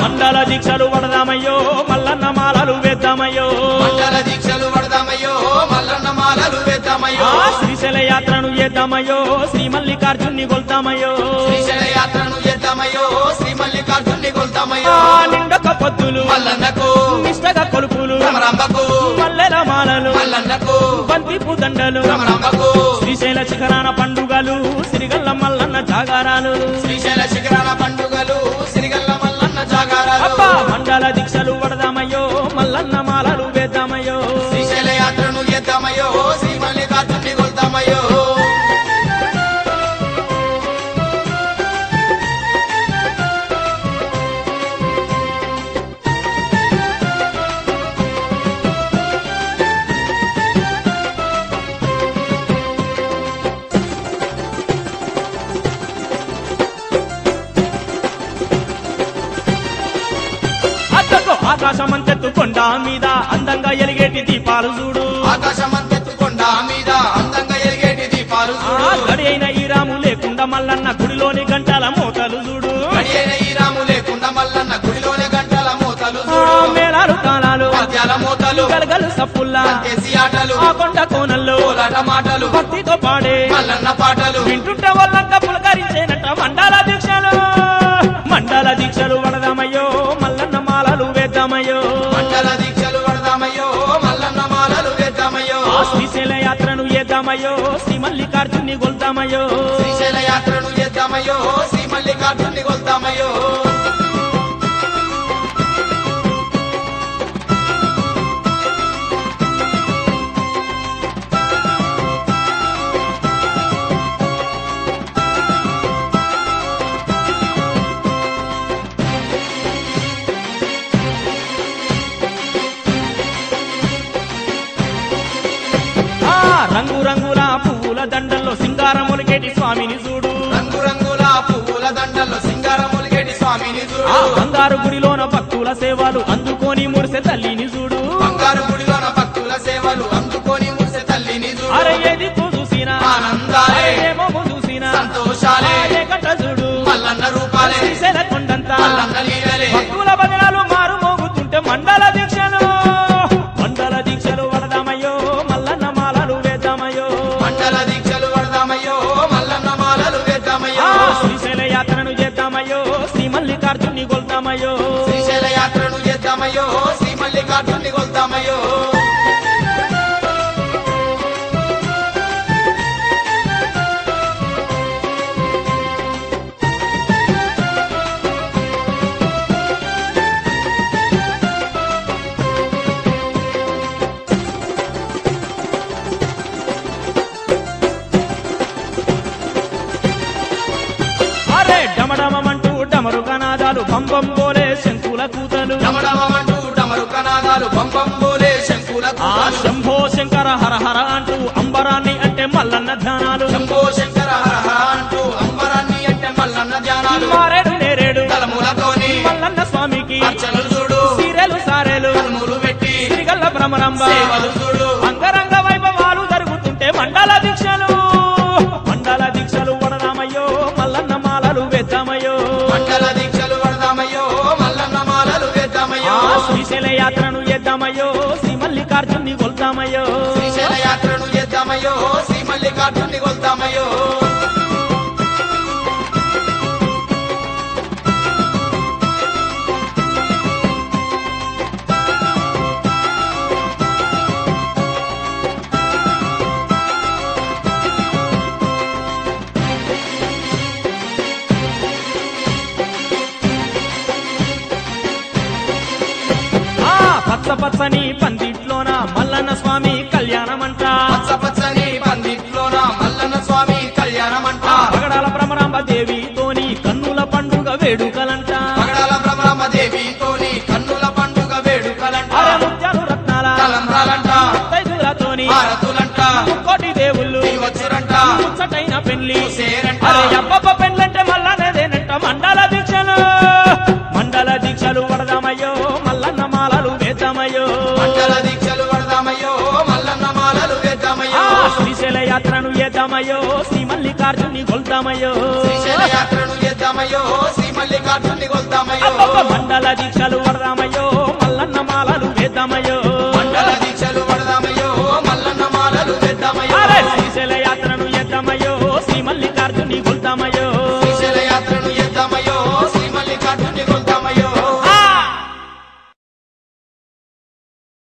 మండల దీక్షలు పడదామయ్యో మల్లన్న మాలలు వేద్దామయ్యో మండల దీక్షలు పడదామయ్యో మల్లన్న మాలలు వేద్దామయ్యో ఆ శ్రీశైల యాత్రను చేద్దామయ్యో శ్రీ మల్లికార్జున్ని కొల్తామయ్యో శ్రీశైల యాత్రను చేద్దామయ్యో శ్రీ మల్లికార్జున్ని ఆ కొల్తామయ్యో నిండక పొద్దులు మల్లన్నకు నిష్టగా కొలుపులు భ్రమరాంబకు మల్లెల మాలలు మల్లన్నకు బంతిపు దండలు భ్రమరాంబకు శ్రీశైల శిఖరాన పండుగలు సిరిగల్ల మల్లన్న జాగారాలు శ్రీశైల శిఖరాల పండుగలు సిరిగల్ల మల్లన్న జాగారాలు అబ్బా మండల దీక్షలు పడదామయ్యో మల్లన్న మాలలు వేద్దామయ్యో శ్రీశైల యాత్రను చేద్దామయ్యో శ్రీ మల్లికార్జున్ని కొల్తామయ్యో అద్దకు ఆకాశమంతెత్తు కొండ మీద అందంగా ఎలిగేటి దీపాలు చూడు ఆకాశమంతెత్తుకొండ మీద అందంగా ఎలిగేటి దీపాలు ఆ చూడు గడి అయిన ఈ రాము లేకుండా మల్లన్న గుడిలోని గంటల మోతలు చూడు గడియైన ఈ రాము లేకుండా మల్లన్న గుడిలోనే గంటల మూతలు ఆ చూడు మేళాలు తాళాలు పద్యాల మూతలు గలగలు సప్పుల్లా చేసి ఆటలు ఆ కొండ కోనల్లో కోలాట మాటలు భక్తితో పాడే మల్లన్న పాటలు వింటుంటే వాళ్ళంతా పులకరించేనట మండల దీక్షలు మండల దీక్షలు వడదామయ్యో మల్లన్న మాలలు వేద్దామయ్యో మండల దీక్షలు పడదామయ్యో మల్లన్న మాలలు వేద్దామయ్యో ఆ శ్రీశైల యాత్రను చేద్దామయ్యో శ్రీ మల్లికార్జున్ని కొల్తామయ్యో శ్రీశైల యాత్రను చేద్దామయ్యో శ్రీ మల్లికార్జున్ని కొల్తామయ్యో ఆ రంగు రంగుల పువ్వుల దండల్లో సింగారములకేటి స్వామిని చూడు రంగు రంగుల పువ్వుల దండల్లో సింగారములిగేటి స్వామిని ఆ చూడు బంగారు గుడిలోన భక్తుల సేవలు అందుకొని మురిసె తల్లిని చూడు బంగారు గుడిలోన భక్తుల సేవలు అందుకొని మురిసె తల్లిని అరే చూడు ఏది చూసినా ఆనందాలే ఏమో చూసినా సంతోషాలే ఏ గంట చూడు మల్లన్న రూపాలే శ్రీశైల కొండంతా మల్లన్న లీలలే భక్తుల భజనలు మారు మోగుతుంటే మండల దీక్షలు మండల దీక్షలు వడదామయ్యో మల్లన్న మాలలు వేద్దామయ్యో మండల దీక్షలు పడదామయ్యో మల్లన్న మాలలు వేద్దామయ్యో ఆ శ్రీశైల యాత్రను చేద్దామయ్యో శ్రీ మల్లికార్జున్ని కొల్తామయ్యో శ్రీశైల యాత్రను చేద్దామయ్యో శ్రీ మల్లికార్జున్ని కొల్తామయ్యో అరే డమడమంటూ డమరు కనాదాలు పంపం పోలే శంకుల కూతలు డమడమంటూ డమరు కనాదాలు పంపం పోలే శంకుల ఆ కూతాలు. శంభో శంకర హర హర అంటూ అంబరాన్ని అంటే మల్లన్న ధ్యానాలు శంభో శంకర హర హర అంటూ అంబరాన్ని అంటే మల్లన్న ధ్యానాలు మారేడు నేరేడు తలములతోని మల్లన్న స్వామికి అర్చనలు చూడు సీరెలు సారెలు కనుములు పెట్టి సిరిగల్ల భ్రమరంబ సేవలు చూడు అంగరంగ వైభవాలు జరుగుతుంటే మండల దీక్షలు మండల దీక్షలు వడదామయ్యో మల్లన్న మాలలు వేద్దామయ్యో మండల దీక్షలు పడదామయ్యో మల్లన్న మాలలు వేద్దామయ్యో ఆ శ్రీశైల యాత్రను చేద్దామయ్యో శ్రీ మల్లికార్జున్ని కొల్తామయ్యో శ్రీశైల యాత్రను చేద్దామయ్యో శ్రీ మల్లికార్జున్ని కొల్తామయ్యో ఆ పచ్చ పచ్చని పందిట్లోన మల్లన్న స్వామి కళ్యాణమంట పచ్చ పచ్చని పందిట్లోన మల్లన్న స్వామి కళ్యాణమంట ఆ పగడాల భ్రమరాంబ దేవితోని కన్నుల పండుగ వేడుకలంట పగడాల బ్రహ్మరామ దేవితోని కన్నుల పండుగ వేడుకలంట అరే ముత్యాలు రత్నాల తలంబ్రాలంట తైదులతోని హారతులంట కోటి దేవుళ్ళు వచ్చురంట ముచ్చటైన పెళ్లి చూసేరంట. అరే అబ్బబ్బ పెళ్ళంటే మల్లనేదేనంట మండల దీక్షలు మండల దీక్షలు వడదామయ్యో మల్లన్న మాలలు వేద్దామయ్యో మండల దీక్షలు పడదామయ్యో మల్లన్న మాలలు వేద్దామయ్యో ఆ శ్రీశైల యాత్రను చేద్దామయ్యో శ్రీ మల్లికార్జుని కొల్తామయ్యో శ్రీశైల యాత్రను చేద్దామయ్యో శ్రీ మల్లికార్జుని కొల్తామయ్యో అబ్బబ్బ మండల దీక్షలు వడదామయ్యో